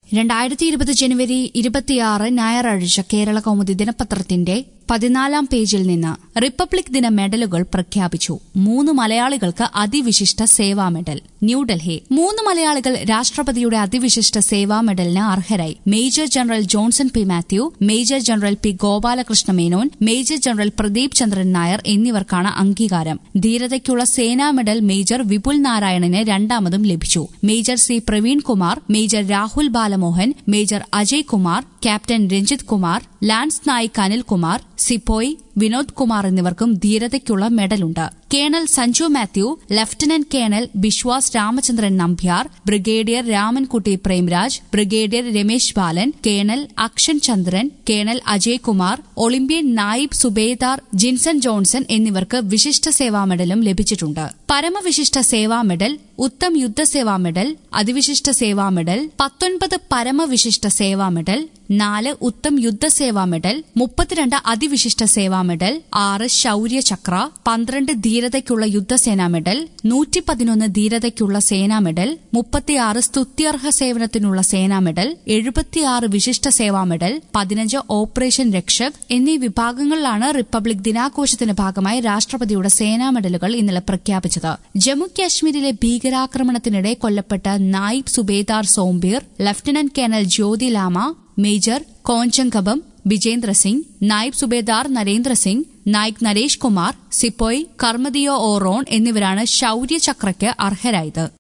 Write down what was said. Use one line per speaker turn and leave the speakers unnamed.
രണ്ടായിരത്തി ഇരുപത് ജനുവരി ഇരുപത്തിയാറ് ഞായറാഴ്ച കേരള കൗമുദി ദിനപത്രത്തിന്റെ പതിനാലാം പേജിൽ നിന്ന് റിപ്പബ്ലിക് ദിന മെഡലുകൾ പ്രഖ്യാപിച്ചു മൂന്ന് മലയാളികൾക്ക് അതിവിശിഷ്ട സേവാ മെഡൽ ന്യൂഡൽഹി മൂന്ന് മലയാളികൾ രാഷ്ട്രപതിയുടെ അതിവിശിഷ്ട സേവാ മെഡലിന് അർഹരായി major general Johnson P Mathew major general P Gopalakrishna Menon major general Pradeep Chandran Nair എന്നിവർക്കാണ് അംഗീകാരം ധീരതയ്ക്കുള്ള സേനാ മെഡൽ മേജർ വിപുൽ നാരായണന് രണ്ടാമതും ലഭിച്ചു major C Praveen Kumar major Rahul Balamohan major Ajay Kumar captain Ranjith Kumar lance Naik Anilkumar sepoy Vinod Kumar എന്നിവർക്കും ധീരതയ്ക്കുള്ള മെഡലുണ്ട് colonel Sanju Mathew lieutenant colonel Biswas Ramachandran Nambiar brigadier Ramankutty Premraj brigadier Ramesh Balan colonel Akshan Chandran colonel Ajay Kumar Olympian Naib Subedar Jinson Johnson എന്നിവർക്ക് വിശിഷ്ട സേവാ മെഡലും ലഭിച്ചിട്ടുണ്ട് Paramvishisht Seva medal Uttam Yuddhseva medal Ativishisht Seva medal പത്തൊൻപത് പരമവിശിഷ്ട സേവാ മെഡൽ നാല് ഉത്തം യുദ്ധസേവാ മെഡൽ മുപ്പത്തിരണ്ട് അതിവിശിഷ്ട സേവാ മെഡൽ ആറ് ശൌര്യ ചക്ര പന്ത്രണ്ട് ധീരതയ്ക്കുള്ള യുദ്ധസേനാ മെഡൽ നൂറ്റി പതിനൊന്ന് ധീരതയ്ക്കുള്ള സേനാ മെഡൽ മുപ്പത്തിയാറ് സ്തുത്യർഹ സേവനത്തിനുള്ള സേനാ മെഡൽ എഴുപത്തിയാറ് വിശിഷ്ട സേവാ മെഡൽ പതിനഞ്ച് ഓപ്പറേഷൻ രക്ഷക് എന്നീ വിഭാഗങ്ങളിലാണ് റിപ്പബ്ലിക് ദിനാഘോഷത്തിന്റെ ഭാഗമായി രാഷ്ട്രപതിയുടെ സേനാ മെഡലുകൾ ഇന്നലെ പ്രഖ്യാപിച്ചത് ജമ്മു കാശ്മീരിലെ ഭീകരാക്രമണത്തിനിടെ കൊല്ലപ്പെട്ട Naib Subedar Sombir lieutenant colonel Jyoti Lama major Konjengbam Vijendra Singh Naib Subedar Narendra Singh Naik Naresh Kumar sepoy Karmadeo Oraon എന്നിവരാണ് ശൌര്യ ചക്രയ്ക്ക് അർഹരായത്